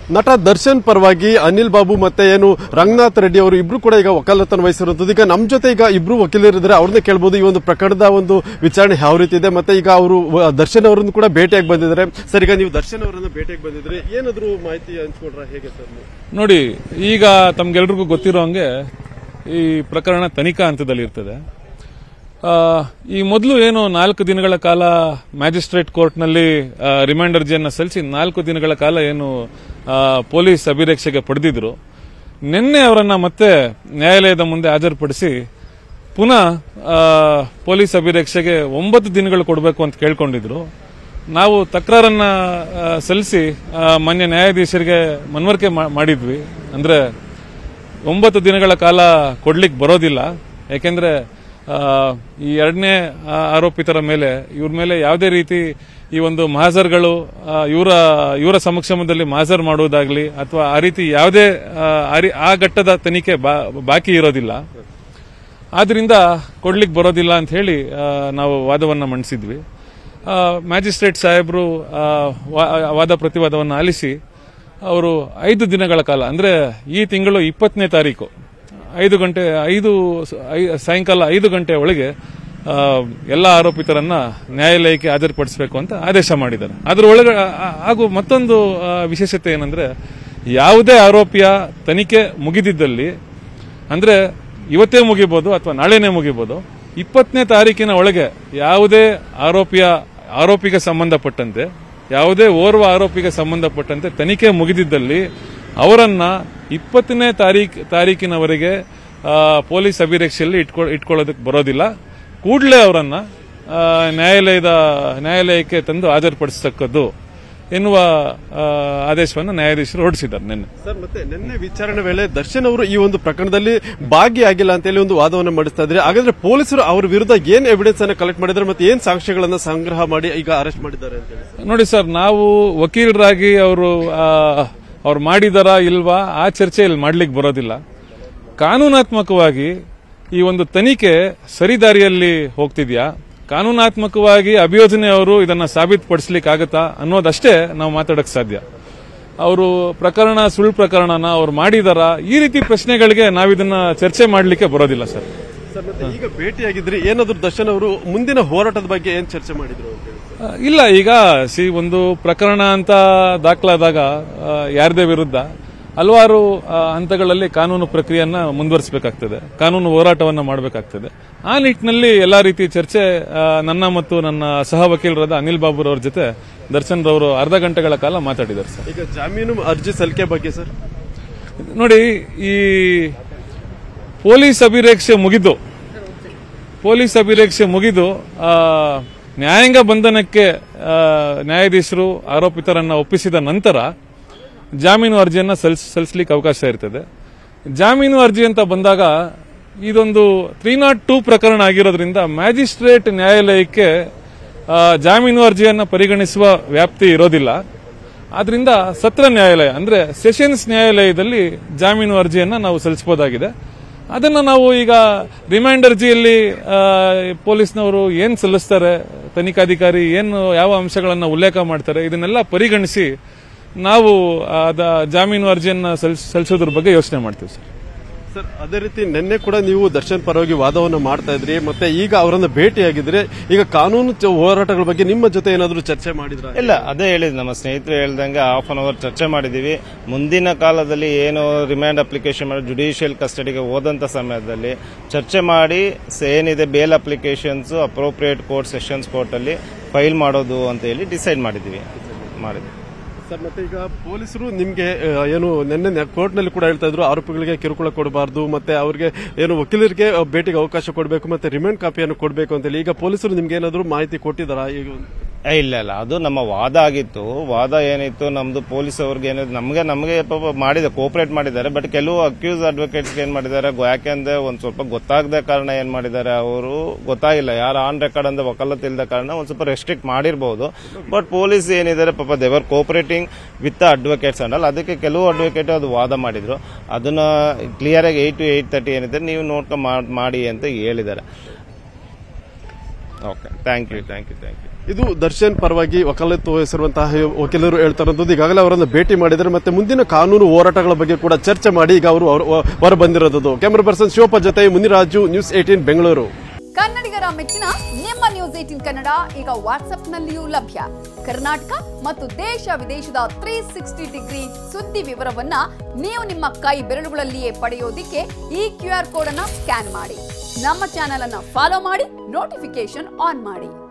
ನಟ ದರ್ಶನ್ ಪರವಾಗಿ ಅನಿಲ್ ಬಾಬು ಮತ್ತೆ ಏನು ರಂಗನಾಥ್ ರೆಡ್ಡಿ ಅವರು ಇಬ್ರು ಕೂಡ ಈಗ ವಕಾಲತನ ವಹಿಸಿರುವಂತದ್ದು ಈಗ ನಮ್ಮ ಜೊತೆ ಈಗ ಇಬ್ರು ವಕೀಲರಿದ್ದಾರೆ ಅವ್ರನ್ನೇ ಕೇಳ್ಬೋದು ಈ ಒಂದು ಪ್ರಕರಣದ ಒಂದು ವಿಚಾರಣೆ ಯಾವ ರೀತಿ ಇದೆ ಮತ್ತೆ ಈಗ ಅವರು ವ- ದರ್ಶನ್ ಅವರನ್ನು ಕೂಡ ಭೇಟಿಯಾಗಿ ಬಂದಿದ್ದಾರೆ ಸರ್ ಈಗ ನೀವು ದರ್ಶನ್ ಅವರನ್ನ ಭೇಟಿಯಾಗಿ ಬಂದಿದ್ರೆ ಏನಾದ್ರು ಮಾಹಿತಿ ಹಂಚ್ಕೊಂಡ್ರ ಹೇಗೆ ಸರ್ ನೀವು? ನೋಡಿ ಈಗ ತಮ್ಗೆಲ್ರಿಗೂ ಗೊತ್ತಿರೋ ಹಂಗೆ ಈ ಪ್ರಕರಣ ತನಿಖಾ ಹಂತದಲ್ಲಿ ಇರ್ತದೆ ಆ, ಈ ಮೊದಲು ಏನು ನಾಲ್ಕು ದಿನಗಳ ಕಾಲ ಮ್ಯಾಜಿಸ್ಟ್ರೇಟ್ ಕೋರ್ಟ್ನಲ್ಲಿ ಆ, ರಿಮೈಂಡ್ ಅರ್ಜಿಯನ್ನು ಸಲ್ಲಿಸಿ ನಾಲ್ಕು ದಿನಗಳ ಕಾಲ ಏನು ಆ, ಪೊಲೀಸ್ ಅಭಿರಕ್ಷೆಗೆ ಪಡೆದಿದ್ರು ನಿನ್ನೆ ಅವರನ್ನ ಮತ್ತೆ ನ್ಯಾಯಾಲಯದ ಮುಂದೆ ಹಾಜರುಪಡಿಸಿ ಪುನಃ ಆ, ಪೊಲೀಸ್ ಅಭಿರಕ್ಷೆಗೆ ಒಂಬತ್ತು ದಿನಗಳು ಕೊಡಬೇಕು ಅಂತ ಕೇಳ್ಕೊಂಡಿದ್ರು ನಾವು ತಕರಾರನ್ನ ಆ, ಸಲ್ಲಿಸಿ ಆ, ಮಾನ್ಯ ನ್ಯಾಯಾಧೀಶರಿಗೆ ಮನವರಿಕೆ ಮಾ- ಮಾಡಿದ್ವಿ ಅಂದ್ರೆ ಒಂಬತ್ತು ದಿನಗಳ ಕಾಲ ಕೊಡ್ಲಿಕ್ಕೆ ಬರೋದಿಲ್ಲ ಯಾಕೆಂದ್ರೆ ಆ, ಈ ಎರಡನೇ ಆ, ಆರೋಪಿತರ ಮೇಲೆ ಇವ್ರ ಮೇಲೆ ಯಾವುದೇ ರೀತಿ ಈ ಒಂದು ಮಹಾಜರ್ಗಳು ಆ, ಇವರ ಇವರ ಸಮಕ್ಷಮದಲ್ಲಿ ಮಹಾಜರ್ ಮಾಡುವುದಾಗ್ಲಿ ಅಥವಾ ಆ ರೀತಿ ಯಾವುದೇ ಆ, ಆ ರೀ- ಆ ಘಟ್ಟದ ತನಿಖೆ ಬಾ- ಬಾಕಿ ಇರೋದಿಲ್ಲ ಆದ್ರಿಂದ ಕೊಡ್ಲಿಕ್ಕೆ ಬರೋದಿಲ್ಲ ಅಂತ ಹೇಳಿ ಆ, ನಾವು ವಾದವನ್ನ ಮಂಡಿಸಿದ್ವಿ ಆ, ಮ್ಯಾಜಿಸ್ಟ್ರೇಟ್ ಸಾಹೇಬರು ಆ, ವಾ- ವಾದ ಪ್ರತಿವಾದವನ್ನು ಆಲಿಸಿ ಅವರು ಐದು ದಿನಗಳ ಕಾಲ ಅಂದ್ರೆ ಈ ತಿಂಗಳು ಇಪ್ಪತ್ತನೇ ತಾರೀಕು ಐದು ಗಂಟೆ ಐದು ಸ- ಐ- ಸಾಯಂಕಾಲ ಐದು ಗಂಟೆ ಒಳಗೆ ಆ, ಎಲ್ಲ ಆರೋಪಿತರನ್ನ ನ್ಯಾಯಾಲಯಕ್ಕೆ ಹಾಜರುಪಡಿಸಬೇಕು ಅಂತ ಆದೇಶ ಮಾಡಿದ್ದಾರೆ ಅದರ ಒಳಗೆ ಆ- ಹಾಗೂ ಮತ್ತೊಂದು ಆ, ವಿಶೇಷತೆ ಏನಂದ್ರೆ ಯಾವುದೇ ಆರೋಪಿಯ ತನಿಖೆ ಮುಗಿದಿದ್ದಲ್ಲಿ ಅಂದ್ರೆ ಇವತ್ತೇ ಮುಗಿಬಹುದು ಅಥವಾ ನಾಳೆನೇ ಮುಗಿಬಹುದು ಇಪ್ಪತ್ತನೇ ತಾರೀಕಿನ ಒಳಗೆ ಯಾವುದೇ ಆರೋಪಿಯ ಆರೋಪಿಗೆ ಸಂಬಂಧಪಟ್ಟಂತೆ ಯಾವುದೇ ಓರ್ವ ಆರೋಪಿಗೆ ಸಂಬಂಧಪಟ್ಟಂತೆ ತನಿಖೆ ಮುಗಿದಿದ್ದಲ್ಲಿ ಅವರನ್ನ ಇಪ್ಪತ್ತನೇ ತಾರೀಕ್ ತಾರೀಕಿನವರೆಗೆ ಆ, ಪೊಲೀಸ್ ಅಭಿರಕ್ಷೆಯಲ್ಲಿ ಇಟ್ಕೊ ಇಟ್ಕೊಳ್ಳೋದಕ್ಕೆ ಬರೋದಿಲ್ಲ ಕೂಡಲೇ ಅವರನ್ನ ಆ, ನ್ಯಾಯಾಲಯದ ನ್ಯಾಯಾಲಯಕ್ಕೆ ತಂದು ಹಾಜರುಪಡಿಸತಕ್ಕದ್ದು ಎನ್ನುವ ಆ, ಆದೇಶವನ್ನು ನ್ಯಾಯಾಧೀಶರು ಹೊರಡಿಸಿದ್ದಾರೆ ನಿನ್ನೆ ಸರ್ ಮತ್ತೆ ನಿನ್ನೆ ವಿಚಾರಣೆ ವೇಳೆ ದರ್ಶನ್ ಅವರು ಈ ಒಂದು ಪ್ರಕರಣದಲ್ಲಿ ಭಾಗಿಯಾಗಿಲ್ಲ ಅಂತ ಹೇಳಿ ಒಂದು ವಾದವನ್ನು ಮಾಡಿಸ್ತಾ ಇದ್ರೆ ಹಾಗಾದ್ರೆ ಪೊಲೀಸರು ಅವ್ರ ವಿರುದ್ಧ ಏನ್ ಎವಿಡೆನ್ಸ್ ಅನ್ನ ಕಲೆಕ್ಟ್ ಮಾಡಿದ್ದಾರೆ ಮತ್ತೆ ಏನ್ ಸಾಕ್ಷ್ಯಗಳನ್ನ ಸಂಗ್ರಹ ಮಾಡಿ ಈಗ ಅರೆಸ್ಟ್ ಮಾಡಿದ್ದಾರೆ ಅಂತ ಹೇಳಿ ನೋಡಿ ಸರ್ ನಾವು ವಕೀಲರಾಗಿ ಅವರು ಅವ್ರು ಮಾಡಿದಾರ ಇಲ್ವಾ ಆ ಚರ್ಚೆ ಇಲ್ಲಿ ಮಾಡ್ಲಿಕ್ಕೆ ಬರೋದಿಲ್ಲ ಕಾನೂನಾತ್ಮಕವಾಗಿ ಈ ಒಂದು ತನಿಖೆ ಸರಿದಾರಿಯಲ್ಲಿ ಹೋಗ್ತಿದ್ಯಾ ಕಾನೂನಾತ್ಮಕವಾಗಿ ಅಭಿಯೋಜನೆ ಅವರು ಇದನ್ನ ಸಾಬೀತುಪಡಿಸ್ಲಿಕ್ಕೆ ಆಗತ್ತಾ ಅನ್ನೋದಷ್ಟೇ ನಾವು ಮಾತಾಡಕ್ ಸಾಧ್ಯ ಅವರು ಪ್ರಕರಣ ಸುಳ್ಳು ಪ್ರಕರಣನ ಅವ್ರು ಮಾಡಿದಾರ ಈ ರೀತಿ ಪ್ರಶ್ನೆಗಳಿಗೆ ನಾವಿದನ್ನ ಚರ್ಚೆ ಮಾಡಲಿಕ್ಕೆ ಬರೋದಿಲ್ಲ ಸರ್ ಸರ್ ಮತ್ತೆ ಈಗ ಭೇಟಿಯಾಗಿದ್ರಿ ಏನಾದ್ರು ದರ್ಶನ್ ಅವರು ಮುಂದಿನ ಹೋರಾಟದ ಬಗ್ಗೆ ಏನ್ ಚರ್ಚೆ ಮಾಡಿದ್ರು ಅಂತ ಹೇಳಿ ಆ, ಇಲ್ಲ ಈಗ ಸಿ ಒಂದು ಪ್ರಕರಣ ಅಂತ ದಾಖಲಾದಾಗ ಆ, ಯಾರದೇ ವಿರುದ್ಧ ಹಲವಾರು ಆ, ಹಂತಗಳಲ್ಲಿ ಕಾನೂನು ಪ್ರಕ್ರಿಯೆಯನ್ನ ಮುಂದುವರಿಸಬೇಕಾಗ್ತದೆ ಕಾನೂನು ಹೋರಾಟವನ್ನ ಮಾಡಬೇಕಾಗ್ತದೆ ಆ ನಿಟ್ಟಿನಲ್ಲಿ ಎಲ್ಲಾ ರೀತಿ ಚರ್ಚೆ ಆ, ನನ್ನ ಮತ್ತು ನನ್ನ ಸಹ ವಕೀಲರಾದ ಅನಿಲ್ ಬಾಬುರ್ ಅವ್ರ ಜೊತೆ ದರ್ಶನ್ ರವರು ಅರ್ಧ ಗಂಟೆಗಳ ಕಾಲ ಮಾತಾಡಿದ್ದಾರೆ ಸರ್ ಈಗ ಜಾಮೀನು ಅರ್ಜಿ ಸಲ್ಲಿಕೆ ಬಗ್ಗೆ ಸರ್ ನೋಡಿ ಈ ಪೊಲೀಸ್ ಅಭಿರೇಕ್ಷೆ ಮುಗಿದು ಪೊಲೀಸ್ ಅಭಿರೇಕ್ಷೆ ಮುಗಿದು ಆ, ನ್ಯಾಯಾಂಗ ಬಂಧನಕ್ಕೆ ಆ, ನ್ಯಾಯಾಧೀಶರು ಆರೋಪಿತರನ್ನ ಒಪ್ಪಿಸಿದ ನಂತರ ಜಾಮೀನು ಅರ್ಜಿಯನ್ನ ಸಲ್ಲಿಸ್- ಸಲ್ಲಿಸಲಿಕ್ಕೆ ಅವಕಾಶ ಇರ್ತದೆ ಜಾಮೀನು ಅರ್ಜಿ ಅಂತ ಬಂದಾಗ ಇದೊಂದು ತ್ರೀ ನಾಟ್ ಟೂ ಪ್ರಕರಣ ಆಗಿರೋದ್ರಿಂದ ಮ್ಯಾಜಿಸ್ಟ್ರೇಟ್ ನ್ಯಾಯಾಲಯಕ್ಕೆ ಆ, ಜಾಮೀನು ಅರ್ಜಿಯನ್ನ ಪರಿಗಣಿಸುವ ವ್ಯಾಪ್ತಿ ಇರೋದಿಲ್ಲ ಆದ್ರಿಂದ ಸತ್ರ ನ್ಯಾಯಾಲಯ ಅಂದ್ರೆ ಸೆಷನ್ಸ್ ನ್ಯಾಯಾಲಯದಲ್ಲಿ ಜಾಮೀನು ಅರ್ಜಿಯನ್ನ ನಾವು ಸಲ್ಲಿಸಬಹುದಾಗಿದೆ ಅದನ್ನ ನಾವು ಈಗ ರಿಮೈಂಡ್ ಅರ್ಜಿಯಲ್ಲಿ ಆ, ಪೊಲೀಸ್ನವರು ಏನ್ ಸಲ್ಲಿಸ್ತಾರೆ ತನಿಖಾಧಿಕಾರಿ ಏನು ಯಾವ ಅಂಶಗಳನ್ನ ಉಲ್ಲೇಖ ಮಾಡ್ತಾರೆ ಇದನ್ನೆಲ್ಲ ಪರಿಗಣಿಸಿ ನಾವು ಅದ ಜಾಮೀನು ಅರ್ಜಿಯನ್ನ ಸಲ್ಲಿಸ್- ಸಲ್ಲಿಸೋದ್ರ ಬಗ್ಗೆ ಯೋಚನೆ ಮಾಡ್ತೀವಿ ಸರ್ ಸರ್ ಅದೇ ರೀತಿ ನಿನ್ನೆ ಕೂಡ ನೀವು ದರ್ಶನ್ ಪರವಾಗಿ ವಾದವನ್ನು ಮಾಡ್ತಾ ಇದ್ರಿ ಮತ್ತೆ ಈಗ ಅವರನ್ನ ಭೇಟಿಯಾಗಿದ್ರೆ ಈಗ ಕಾನೂನು ಚ- ಹೋರಾಟಗಳ ಬಗ್ಗೆ ನಿಮ್ಮ ಜೊತೆ ಏನಾದ್ರು ಚರ್ಚೆ ಮಾಡಿದ್ರ ಇಲ್ಲ ಅದೇ ಹೇಳಿದ್ ನಮ್ಮ ಸ್ನೇಹಿತರು ಹೇಳ್ದಂಗೆ ಹಾಫ್ ಅನ್ ಅವರ್ ಚರ್ಚೆ ಮಾಡಿದೀವಿ ಮುಂದಿನ ಕಾಲದಲ್ಲಿ ಏನು ರಿಮ್ಯಾಂಡ್ ಅಪ್ಲಿಕೇಶನ್ ಮಾಡಿ ಜುಡಿಷಿಯಲ್ ಕಸ್ಟಡಿಗೆ ಹೋದಂತ ಸಮಯದಲ್ಲಿ ಚರ್ಚೆ ಮಾಡಿ ಸ- ಏನಿದೆ bail applications appropriate court sessions court ಅಲ್ಲಿ ಫೈಲ್ ಮಾಡೋದು ಅಂತ ಹೇಳಿ ಡಿಸೈಡ್ ಮಾಡಿದೀವಿ ಮಾಡಿದ್ವಿ ಸರ್ ಮತ್ತೆ ಈಗ ಪೊಲೀಸರು ನಿಮ್ಗೆ ಆ, ಏನು ನಿನ್ನೆ ಕೋರ್ಟ್ ನಲ್ಲಿ ಕೂಡ ಹೇಳ್ತಾ ಇದ್ರು ಆರೋಪಿಗಳಿಗೆ ಕಿರುಕುಳ ಕೊಡಬಾರ್ದು ಮತ್ತೆ ಅವರಿಗೆ ಏನು ವಕೀಲರಿಗೆ ಆ, ಭೇಟಿಗೆ ಅವಕಾಶ ಕೊಡಬೇಕು ಮತ್ತೆ ರಿಮೈಂಡ್ ಕಾಪಿಯನ್ನು ಕೊಡಬೇಕು ಅಂತ ಹೇಳಿ ಈಗ ಪೊಲೀಸರು ನಿಮ್ಗೆ ಏನಾದ್ರು ಮಾಹಿತಿ ಕೊಟ್ಟಿದ್ದಾರಾ ಈಗ ಏ, ಇಲ್ಲ ಇಲ್ಲ ಅದು ನಮ್ಮ ವಾದ ಆಗಿತ್ತು ವಾದ ಏನಿತ್ತು ನಮ್ದು ಪೊಲೀಸ್ ಅವ್ರಿಗೆ ಏನಿದೆ ನಮಗೆ ನಮಗೆ ಪಾಪ ಮಾಡಿದೆ ಕೋಪರೇಟ್ ಮಾಡಿದ್ದಾರೆ ಬಟ್ ಕೆಲವು ಅಕ್ಯೂಸ್ ಅಡ್ವೊಕೇಟ್ಸ್ ಏನ್ ಮಾಡಿದ್ದಾರೆ ಗೊ- ಯಾಕೆಂದ್ರೆ ಒಂದ್ ಸ್ವಲ್ಪ ಗೊತ್ತಾಗದೆ ಕಾರಣ ಏನ್ ಮಾಡಿದ್ದಾರೆ ಅವರು ಗೊತ್ತಾಗಿಲ್ಲ ಯಾರು ಆನ್ ರೆಕಾರ್ಡ್ ಅಂದ್ರೆ ವಕಾಲತ್ ಇಲ್ಲದ ಕಾರಣ ಒಂದ್ ಸ್ವಲ್ಪ ರೆಸ್ಟ್ರಿಕ್ಟ್ ಮಾಡಿರಬಹುದು ಬಟ್ ಪೊಲೀಸ್ ಏನಿದ್ದಾರೆ ಪಾಪ ದೇವರ್ ಕೋಪರೇಟಿಂಗ್ ವಿತ್ ಅಡ್ವೊಕೇಟ್ಸ್ ಅಂಡಲ್ ಅದಕ್ಕೆ ಕೆಲವು ಅಡ್ವೊಕೇಟ್ ಅದು ವಾದ ಮಾಡಿದ್ರು ಅದನ್ನ ಕ್ಲಿಯರ್ ಆಗಿ ಏಟ್ ಟು ಏಟ್ ತರ್ಟಿ ಏನಿದೆ ನೀವು ನೋಡ್ಕೊಂಡು ಮಾಡಿ ಅಂತ ಹೇಳಿದ್ದಾರೆ okay thank you thank you thank you ಇದು ದರ್ಶನ್ ಪರವಾಗಿ ವಕಾಲತ್ತು ವಹಿಸಿರುವಂತಹ ವಕೀಲರು ಹೇಳ್ತಾ ಇರೋದು ಈಗಾಗಲೇ ಅವರನ್ನು ಭೇಟಿ ಮಾಡಿದ್ದಾರೆ ಮತ್ತೆ ಮುಂದಿನ ಕಾನೂನು ಹೋರಾಟಗಳ ಬಗ್ಗೆ ಕೂಡ ಚರ್ಚೆ ಮಾಡಿ ಈಗ ಅವರು ಹೊರ- ಹೊರ ಬಂದಿರೋದು ಕ್ಯಾಮರಾ ಪರ್ಸನ್ ಶಿವಪ್ಪ ಜೊತೆ ಮುನಿರಾಜು ನ್ಯೂಸ್ ಏಟೀನ್ ಬೆಂಗಳೂರು ಕನ್ನಡಿಗರ ಮೆಚ್ಚಿನ ನಿಮ್ಮ ನ್ಯೂಸ್ ಏಟಿನ್ ಕನ್ನಡ ಈಗ ವಾಟ್ಸ್ಆಪ್ನಲ್ಲಿಯೂ ಲಭ್ಯ ಕರ್ನಾಟಕ ಮತ್ತು ದೇಶ ವಿದೇಶದ ತ್ರೀ ಸಿಕ್ಸ್ಟಿ ಡಿಗ್ರಿ ಸುದ್ದಿ ವಿವರವನ್ನ ನೀವು ನಿಮ್ಮ ಕೈ ಬೆರಳುಗಳಲ್ಲಿಯೇ ಪಡೆಯೋದಿಕ್ಕೆ ಈ ಕ್ಯೂ ಆರ್ ಕೋಡ್ ಅನ್ನ ಸ್ಕ್ಯಾನ್ ಮಾಡಿ ನಮ್ಮ ಚಾನೆಲ್ ಅನ್ನ ಫಾಲೋ ಮಾಡಿ ನೋಟಿಫಿಕೇಶನ್ ಆನ್ ಮಾಡಿ